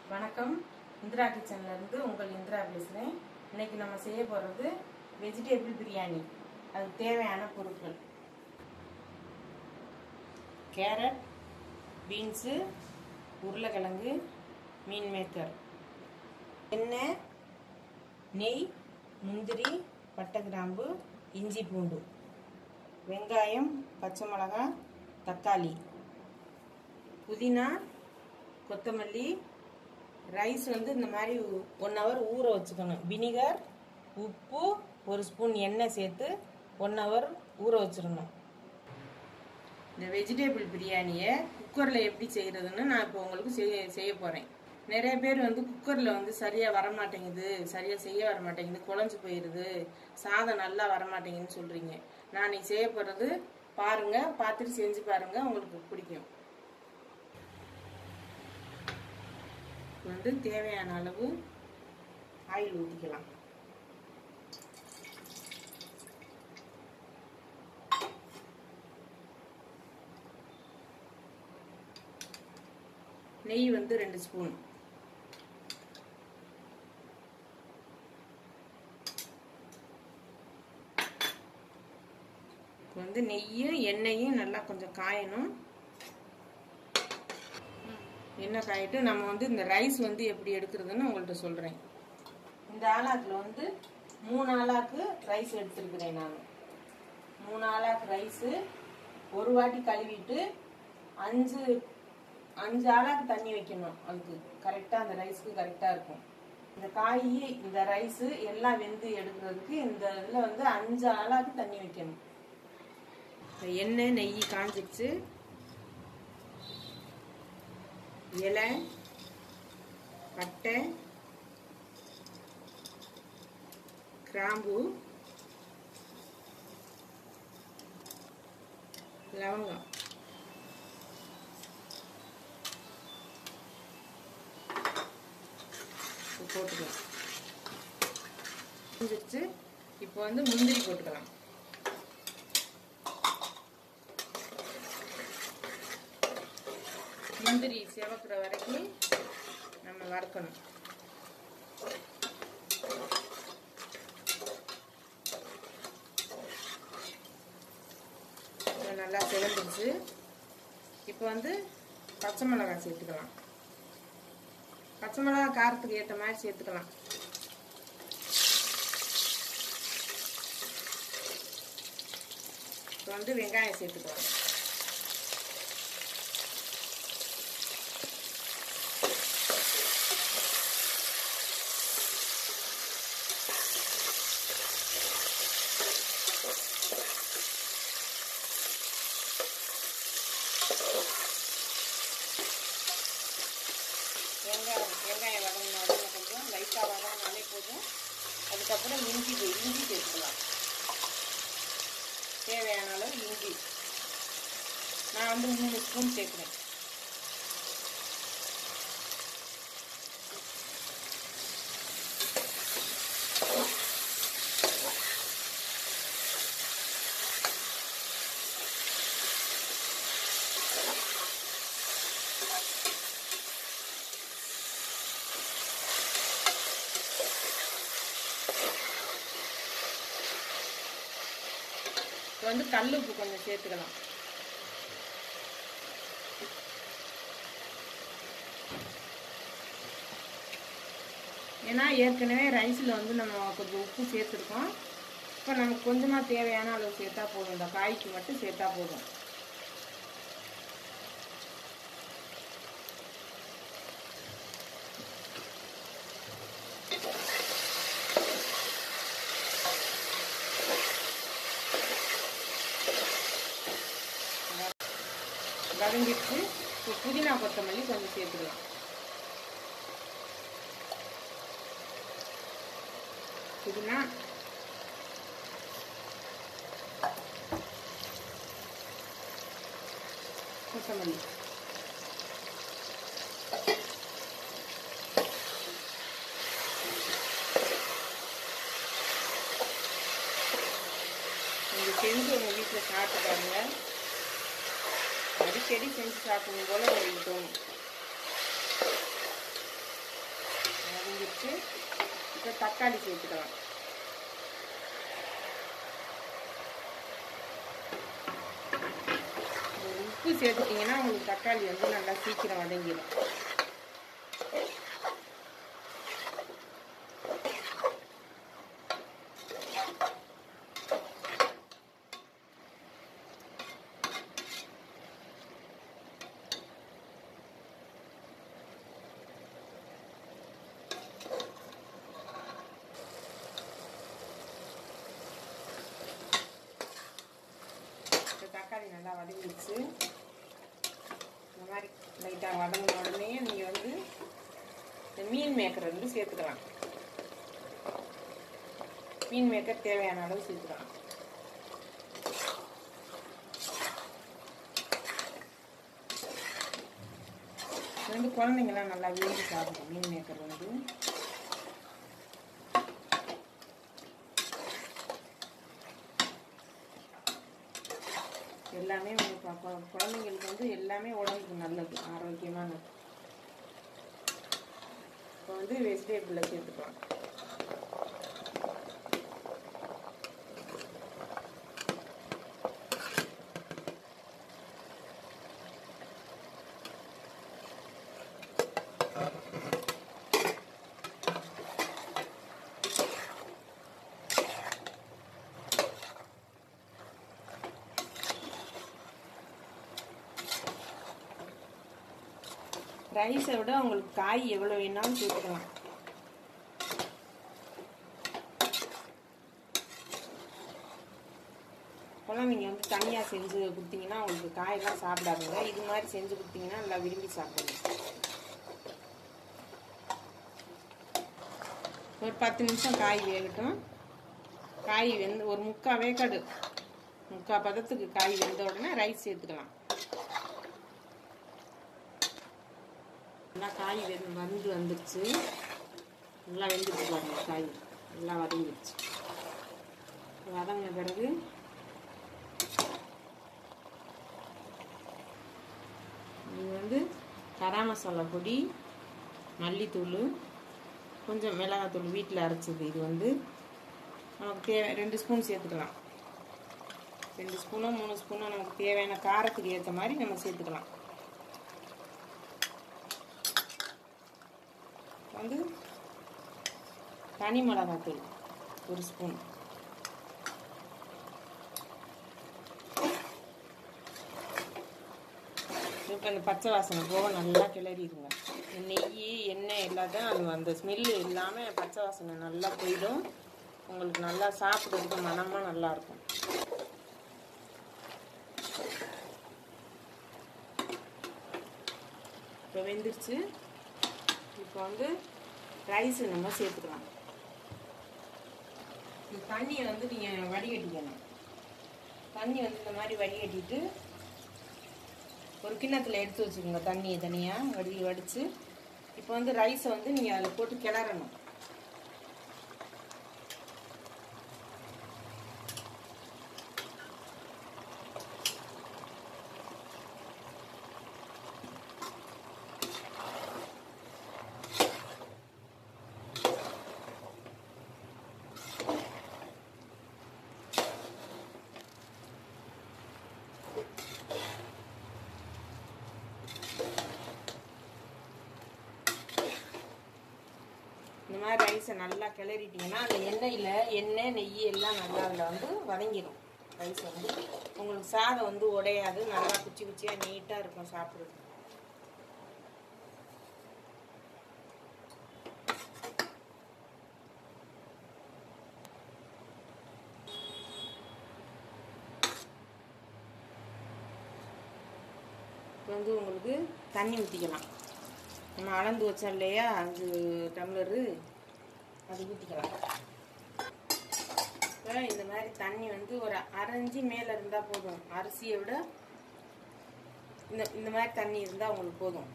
வணக்கம் இந்திரா கிச்சன்ல இருந்து உங்கள் இந்திரா பேசுகிறேன் இன்னைக்கு நம்ம செய்ய போகிறது வெஜிடபிள் பிரியாணி அதுக்கு தேவையான பொருட்கள் கேரட் பீன்ஸு உருளைக்கிழங்கு மீன் மேக்கர் எண்ணெய் நெய் முந்திரி பட்டை கிராம்பு இஞ்சி பூண்டு வெங்காயம் பச்சை மிளகாய் தக்காளி புதினா கொத்தமல்லி ரைஸ் வந்து இந்த மாதிரி ஒன் ஹவர் ஊற வச்சுக்கணும் வினிகர் உப்பு ஒரு ஸ்பூன் எண்ணெய் சேர்த்து ஒன் ஹவர் ஊற வச்சிடணும் இந்த வெஜிடபிள் பிரியாணியை குக்கரில் எப்படி செய்கிறதுன்னு நான் இப்போ உங்களுக்கு செய்ய செய்ய போகிறேன் நிறைய பேர் வந்து குக்கரில் வந்து சரியாக வர மாட்டேங்குது சரியாக செய்ய வர மாட்டேங்குது குழஞ்சு போயிடுது சாதம் நல்லா வர மாட்டேங்குதுன்னு சொல்கிறீங்க நான் இன்னைக்கு செய்ய போகிறது பாருங்கள் பார்த்துட்டு செஞ்சு பாருங்கள் உங்களுக்கு பிடிக்கும் இப்போ வந்து தேவையான அளவு ஆயில் ஊற்றிக்கலாம் நெய் வந்து ரெண்டு ஸ்பூன் இப்போ வந்து நெய்யும் எண்ணெயும் நல்லா கொஞ்சம் காயணும் எண்ணெய் காயிட்டு நம்ம வந்து இந்த ரைஸ் வந்து எப்படி எடுக்கிறதுன்னு உங்கள்கிட்ட சொல்கிறேன் இந்த ஆளாக்கில் வந்து மூணு ஆளாக்கு ரைஸ் எடுத்துருக்கிறேன் நான் மூணு ஆளாக்கு ரைஸு ஒரு வாட்டி கழுவிட்டு அஞ்சு அஞ்சு ஆளாக்கு தண்ணி வைக்கணும் அதுக்கு கரெக்டாக அந்த ரைஸ்க்கு கரெக்டாக இருக்கும் இந்த காய் இந்த ரைஸு எல்லாம் வெந்து எடுக்கிறதுக்கு இந்த இதில் வந்து அஞ்சு ஆளாக்கு தண்ணி வைக்கணும் இந்த எண்ணெய் நெய் காஞ்சிடுச்சு இலை பட்டை கிராம்பு லவங்கம் போட்டுக்கலாம் முடிஞ்சிருச்சு இப்போ வந்து முந்திரி போட்டுக்கலாம் முந்திரி சிவக்கிற வரைக்கும் நம்ம வறுக்கணும் நல்லா சிவந்துருச்சு இப்போ வந்து பச்சை மிளகாய் சேர்த்துக்கலாம் பச்சை மிளகாய் காரத்துக்கு ஏற்ற மாதிரி சேர்த்துக்கலாம் இப்போ வந்து வெங்காயம் சேர்த்துக்கலாம் வெங்காயம் வெங்காயம் வதங்கின உடனே கொஞ்சம் லைட்டாக வதங்கினாலே போதும் அதுக்கப்புறம் இஞ்சி இஞ்சி சேர்த்துக்கலாம் தேவையான அளவு இஞ்சி நான் வந்து மூணு ஸ்பூன் சேர்க்குறேன் இப்போ வந்து கல் உப்பு கொஞ்சம் சேர்த்துக்கலாம் ஏன்னா ஏற்கனவே ரைஸில் வந்து நம்ம கொஞ்சம் உப்பு சேர்த்துருக்கோம் இப்போ நமக்கு கொஞ்சமாக தேவையான அளவு சேர்த்தா போதும் இந்த காய்க்கு மட்டும் சேர்த்தா போதும் வதங்கிட்டு இப்போ புதினா கொத்தமல்லி கொஞ்சம் சேர்த்துக்கலாம் புதினா கொத்தமல்லி நீங்கள் செஞ்சு உங்கள் வீட்டில் சாப்பிட்டு பாருங்க அடிக்கடி செஞ்சு சாப்பிடணும் போல உங்களுக்கு தோணும் தக்காளி சேர்த்துக்கலாம் இந்த உப்பு சேர்த்துட்டிங்கன்னா உங்களுக்கு தக்காளி வந்து நல்லா சீக்கிரம் வதங்கிடும் இந்த தக்காளி நல்லா வதங்கிடுச்சு இந்த மாதிரி லைட்டாக வதங்கின உடனே நீங்கள் வந்து இந்த மீன் மேக்கர் வந்து சேர்த்துக்கலாம் மீன் மேக்கர் தேவையான அளவு சேர்த்துக்கலாம் இது வந்து குழந்தைங்களாம் நல்லா விரும்பி சாப்பிடும் மீன் மேக்கர் வந்து எல்லாமே வந்து ப- ப- குழந்தைங்களுக்கு வந்து எல்லாமே உடம்புக்கு நல்லது ஆரோக்கியமானது இப்போ வந்து வெஜிடேபிளில் சேர்த்துக்கலாம் ரைஸை விட உங்களுக்கு காய் எவ்வளோ வேணாலும் சேர்த்துக்கலாம் குழந்தைங்க வந்து தனியாக செஞ்சு கொடுத்தீங்கன்னா உங்களுக்கு காயெல்லாம் சாப்பிடாதுங்க இது மாதிரி செஞ்சு கொடுத்தீங்கன்னா நல்லா விரும்பி சாப்பிடுங்க ஒரு பத்து நிமிஷம் காய் வேகட்டும் காய் வெந்து ஒரு முக்கால் வேக்காடு முக்கால் பதத்துக்கு காய் வெந்த உடனே ரைஸ் சேர்த்துக்கலாம் நல்லா காய் வெந்து வந்து வந்துடுச்சு நல்லா வெந்துட்டு பாருங்க காய் நல்லா வதங்கிடுச்சு வதங்கின பிறகு இது வந்து கரா மசாலா பொடி மல்லித்தூள் கொஞ்சம் மிளகாத்தூள் வீட்டில் அரைச்சது இது வந்து நமக்கு தேவை ரெண்டு ஸ்பூன் சேர்த்துக்கலாம் ரெண்டு ஸ்பூனோ மூணு ஸ்பூனோ நமக்கு தேவையான காரத்துக்கு ஏற்ற மாதிரி நம்ம சேர்த்துக்கலாம் வந்து தனி மிளகாத்தூள் ஒரு ஸ்பூன் இப்போ அந்த பச்சை வாசனை போக நல்லா கிளறிடுங்க நெய் எண்ணெய் எல்லாத்தையும் அது அந்த ஸ்மெல்லு இல்லாமல் பச்சை வாசனை நல்லா போயிடும் உங்களுக்கு நல்லா சாப்பிட்றதுக்கு மனமாக நல்லா இருக்கும் இப்போ வெந்துருச்சு இப்போ வந்து ரைஸ் நம்ம சேர்த்துக்கலாம் இந்த தண்ணியை வந்து நீங்கள் வடிகட்டிக்கணும் தண்ணி வந்து இந்த மாதிரி வடிகட்டிட்டு ஒரு கிண்ணத்தில் எடுத்து வச்சுக்கோங்க தண்ணியை தனியாக வடி வடித்து இப்போ வந்து ரைஸை வந்து நீங்கள் அதில் போட்டு கிளறணும் இந்த மாதிரி ரைஸை நல்லா கிளறிட்டிங்கன்னா அந்த எண்ணெயில் எண்ணெய் நெய் எல்லாம் நல்லா அதில் வந்து வதங்கிடும் ரைஸ் வந்து உங்களுக்கு சாதம் வந்து உடையாது நல்லா குச்சி குச்சியாக நீட்டாக இருக்கும் சாப்பிட்றது இப்போ வந்து உங்களுக்கு தண்ணி ஊற்றிக்கலாம் நம்ம அளந்து வச்சோம் இல்லையா அஞ்சு டம்ளரு அது ஊற்றிக்கலாம் இப்போ இந்த மாதிரி தண்ணி வந்து ஒரு அரைஞ்சி மேலே இருந்தால் போதும் அரிசியை விட இந்த இந்த மாதிரி தண்ணி இருந்தால் உங்களுக்கு போதும்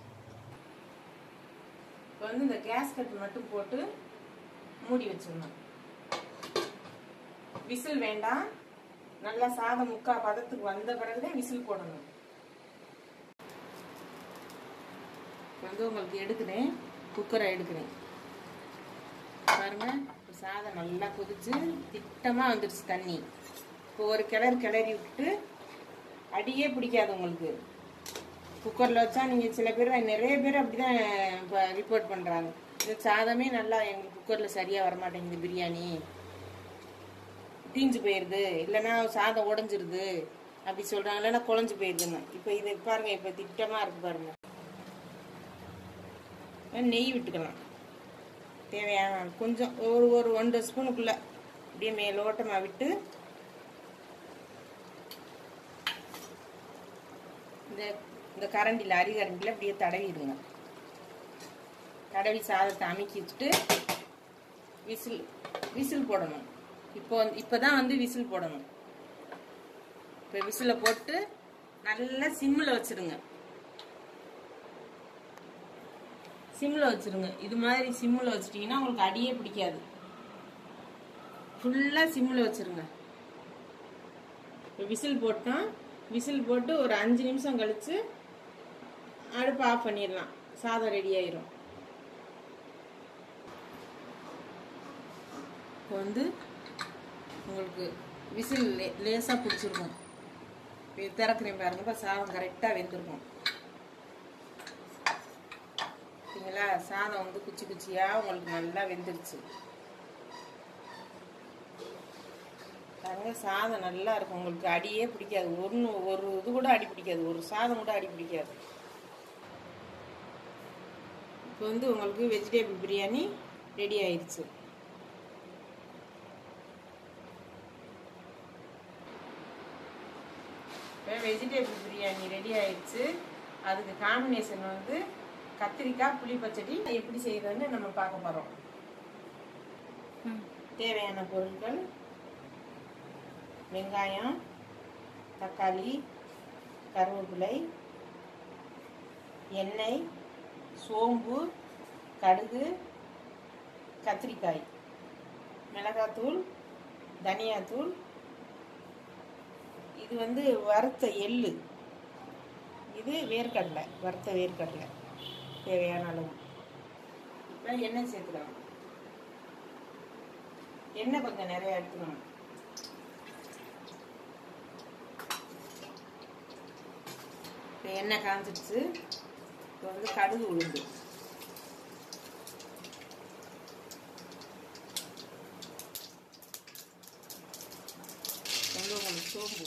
இப்போ வந்து இந்த கேஸ் கட் மட்டும் போட்டு மூடி வச்சிடணும் விசில் வேண்டாம் நல்லா சாதம் முக்கா பதத்துக்கு வந்த பிறகுதான் விசில் போடணும் வந்து உங்களுக்கு எடுக்கிறேன் குக்கரை எடுக்கிறேன் பாருங்க இப்ப சாதம் நல்லா கொதிச்சு திட்டமாக வந்துடுச்சு தண்ணி இப்போ ஒரு கிளறு கிளறி விட்டு அடியே பிடிக்காது உங்களுக்கு குக்கரில் வச்சா நீங்கள் சில பேர் நிறைய பேர் அப்படி தான் இப்போ ரிப்போர்ட் பண்ணுறாங்க இந்த சாதமே நல்லா எங்களுக்கு குக்கரில் சரியாக வரமாட்டேங்குது பிரியாணி தீஞ்சு போயிடுது இல்லைன்னா சாதம் உடஞ்சிருது அப்படி சொல்கிறாங்க இல்லைன்னா குழஞ்சு போயிடுதுன்னு இப்போ இது பாருங்க இப்போ திட்டமாக இருக்கு பாருங்க நெய் விட்டுக்கலாம் தேவையான கொஞ்சம் ஒரு ஒரு ஒன்றரை ஸ்பூனுக்குள்ள அப்படியே மேலோட்டமாக விட்டு இந்த இந்த கரண்டியில் அரி கரண்டியில் அப்படியே தடவிடுங்க தடவி சாதத்தை அமுக்கி வச்சுட்டு விசில் விசில் போடணும் இப்போ வந்து இப்போ தான் வந்து விசில் போடணும் இப்போ விசிலை போட்டு நல்லா சிம்மில் வச்சிருங்க சிம்மில் வச்சிருங்க இது மாதிரி சிம்மில் வச்சிட்டிங்கன்னா உங்களுக்கு அடியே பிடிக்காது ஃபுல்லாக சிம்மில் வச்சிருங்க இப்போ விசில் போட்டோம் விசில் போட்டு ஒரு அஞ்சு நிமிஷம் கழித்து அடுப்பு ஆஃப் பண்ணிடலாம் சாதம் ரெடி ஆயிரும் இப்போ வந்து உங்களுக்கு விசில் லே லேசாக பிடிச்சிருக்கும் இப்போ திறக்கிறேன் பாருங்க இப்போ சாதம் கரெக்டாக வெந்திருக்கும் சரிங்களா சாதம் வந்து குச்சி குச்சியாக உங்களுக்கு நல்லா வெந்துருச்சு பாருங்க சாதம் நல்லா இருக்கும் உங்களுக்கு அடியே பிடிக்காது ஒன்று ஒரு இது கூட அடி பிடிக்காது ஒரு சாதம் கூட அடி பிடிக்காது இப்போ வந்து உங்களுக்கு வெஜிடேபிள் பிரியாணி ரெடி ஆயிடுச்சு இப்போ வெஜிடேபிள் பிரியாணி ரெடி ஆயிடுச்சு அதுக்கு காம்பினேஷன் வந்து கத்திரிக்காய் புளி பச்சடி எப்படி செய்யறதுன்னு நம்ம பார்க்க போகிறோம் தேவையான பொருட்கள் வெங்காயம் தக்காளி கருவேப்பிலை எண்ணெய் சோம்பு கடுகு கத்திரிக்காய் மிளகாத்தூள் தனியாத்தூள் இது வந்து வறுத்த எள்ளு இது வேர்க்கடலை வறுத்த வேர்க்கடலை தேவையான அளவு இப்போ எண்ணெய் சேர்த்துக்கலாம் எண்ணெய் கொஞ்சம் நிறைய எடுத்துக்கணும் இப்போ எண்ணெய் காஞ்சிடுச்சு இப்போ வந்து கடுகு உளுந்து வந்து உங்களுக்கு சோம்பு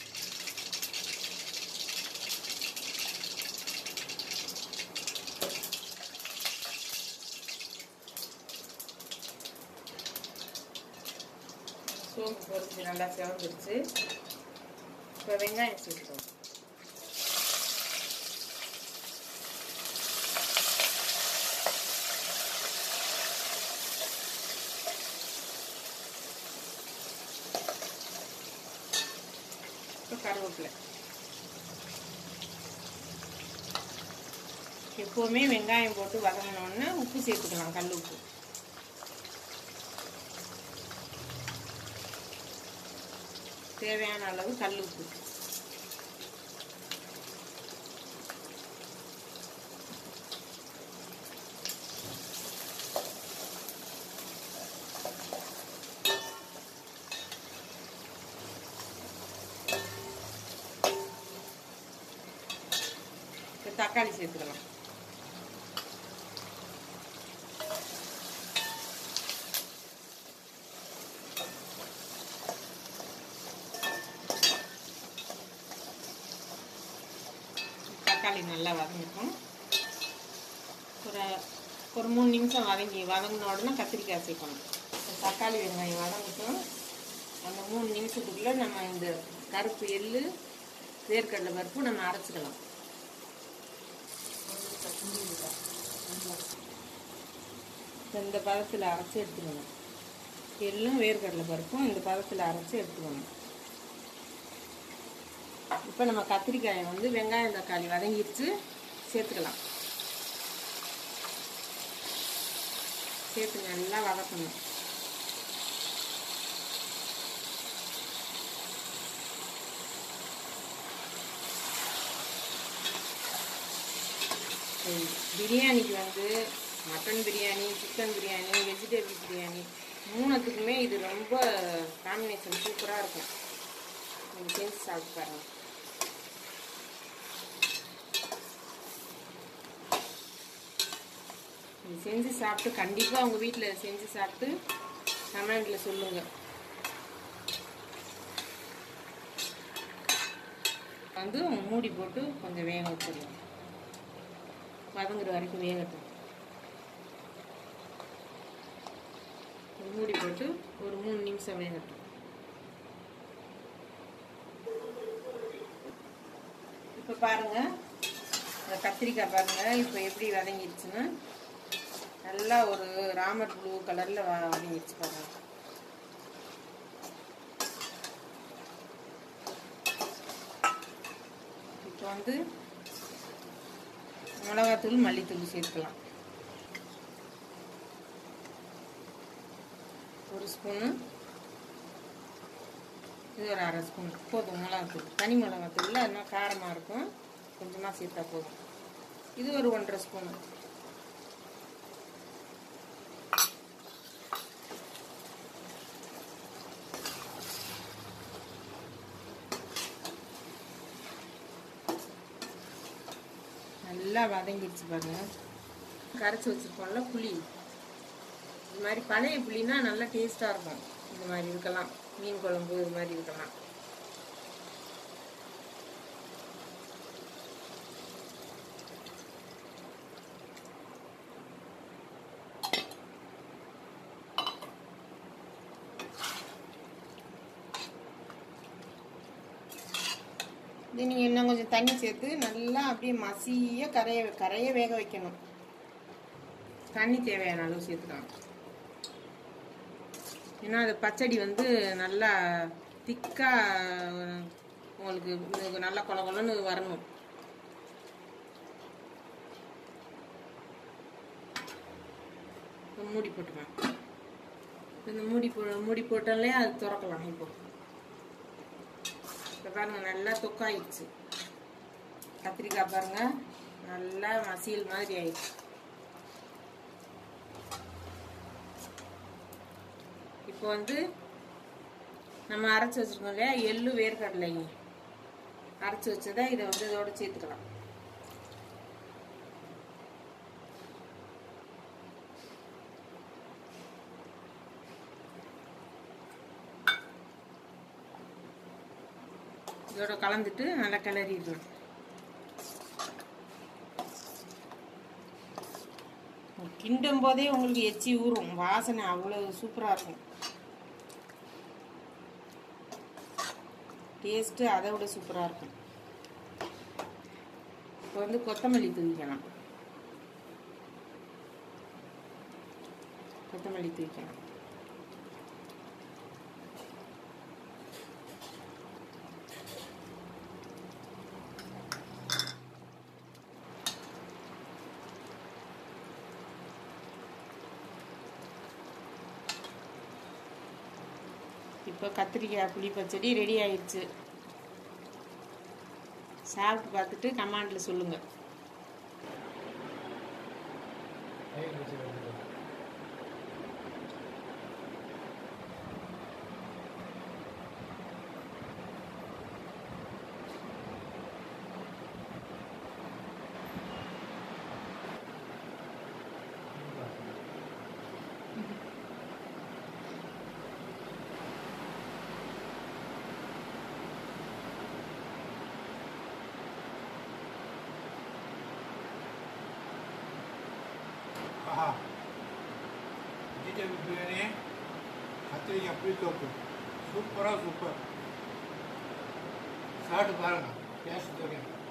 சோம்பு பொரிச்சு நல்லா சிவந்துருச்சு இப்போ வெங்காயம் சேர்த்துக்கணும் இப்போ கருவேப்பிலை எப்போவுமே வெங்காயம் போட்டு வதங்கினோடனே உப்பு சேர்த்துக்கலாம் கல் உப்பு தேவையான அளவு கல் உப்பு இப்போ தக்காளி சேர்த்துக்கலாம் தக்காளி நல்லா வதங்கிக்கும் ஒரு ஒரு மூணு நிமிஷம் வதங்கி வதங்கின உடனே கத்திரிக்காய் சேர்க்கணும் தக்காளி வெங்காயம் வதங்கட்டும் அந்த மூணு நிமிஷத்துக்குள்ளே நம்ம இந்த கருப்பு எள்ளு வேர்க்கடலை பருப்பு நம்ம அரைச்சிக்கலாம் இந்த பதத்தில் அரைச்சி எடுத்துக்கணும் எள்ளும் வேர்க்கடலை பருப்பும் இந்த பதத்தில் அரைச்சி எடுத்துக்கணும் இப்போ நம்ம கத்திரிக்காயை வந்து வெங்காயம் தக்காளி வதங்கிடுச்சு சேர்த்துக்கலாம் சேர்த்து நல்லா வதக்கணும் பிரியாணிக்கு வந்து mutton biryani chicken biryani vegetable biryani மூணுத்துக்குமே இது ரொம்ப காம்பினேஷன் சூப்பராக இருக்கும் நீங்கள் செஞ்சு சாப்பிட்டு பாருங்கள் இது செஞ்சு சாப்பிட்டு கண்டிப்பாக உங்கள் வீட்டில் செஞ்சு சாப்பிட்டு கமெண்டில் சொல்லுங்கள் வந்து மூடி போட்டு கொஞ்சம் வேக வச்சிடலாம் வதங்குற வரைக்கும் வேகட்டும் ஒரு மூடி போட்டு ஒரு மூணு நிமிஷம் வேகட்டும் இப்போ பாருங்க இந்த கத்திரிக்காய் பாருங்க இப்போ எப்படி வதங்கிடுச்சுன்னு நல்லா ஒரு ராமர் ப்ளூ கலரில் வதங்கிடுச்சு பாருங்க இப்போ வந்து மிளகாத்தூள் மல்லித்தூள் சேர்த்துக்கலாம் ஒரு ஸ்பூனு இது ஒரு அரை ஸ்பூன் போதும் மிளகாத்தூள் தனி மிளகாத்தூள் அதனால் காரமாக இருக்கும் கொஞ்சமாக சேர்த்தா போதும் இது ஒரு ஒன்றரை ஸ்பூனு நல்லா வதங்கிடுச்சு பாருங்க கரைச்சி வச்சுருக்கோம்ல புளி இது மாதிரி பழைய புளினா நல்லா டேஸ்ட்டாக இருக்கும் இந்த மாதிரி இருக்கலாம் மீன் குழம்பு இது மாதிரி இருக்கலாம் இது நீங்கள் இன்னும் கொஞ்சம் தண்ணி சேர்த்து நல்லா அப்படியே மசிய கரைய கரைய வேக வைக்கணும் தண்ணி தேவையான அளவு சேர்த்துக்கலாம் ஏன்னா அது பச்சடி வந்து நல்லா திக்காக உங்களுக்கு இது நல்லா கொல கொலன்னு வரணும் இப்ப மூடி போட்டுக்கலாம் இந்த மூடி போ மூடி போட்டாலே அது திறக்கலாம் இப்போ இப்போ பாருங்க நல்லா தொக்காயிடுச்சு கத்திரிக்காய் பாருங்க நல்லா மசியல் மாதிரி ஆயிடுச்சு இப்போ வந்து நம்ம அரைச்சி வச்சிருக்கோம் இல்லையா எள்ளு வேர்க்கடலைங்க அரைச்சி வச்சதை இதை வந்து இதோட சேர்த்துக்கலாம் இதோட கலந்துட்டு நல்லா கிளறிடணும் கிண்டும் போதே உங்களுக்கு எச்சி ஊறும் வாசனை அவ்வளோ சூப்பராக இருக்கும் டேஸ்ட்டு அதை விட சூப்பராக இருக்கும் இப்போ வந்து கொத்தமல்லி தூவிக்கலாம் கொத்தமல்லி தூவிக்கலாம் இப்போ கத்திரிக்காய் புளி பச்சடி ரெடி ஆயிடுச்சு சாப்பிட்டு பார்த்துட்டு கமாண்டில் சொல்லுங்கள் ஆஹா வெஜிடபிள் பிரியாணி கத்திரிக்காய் புளித்தோப்பு சூப்பராக சூப்பர் சாப்பிட்டு பாருங்க டேஸ்ட் தெரியும்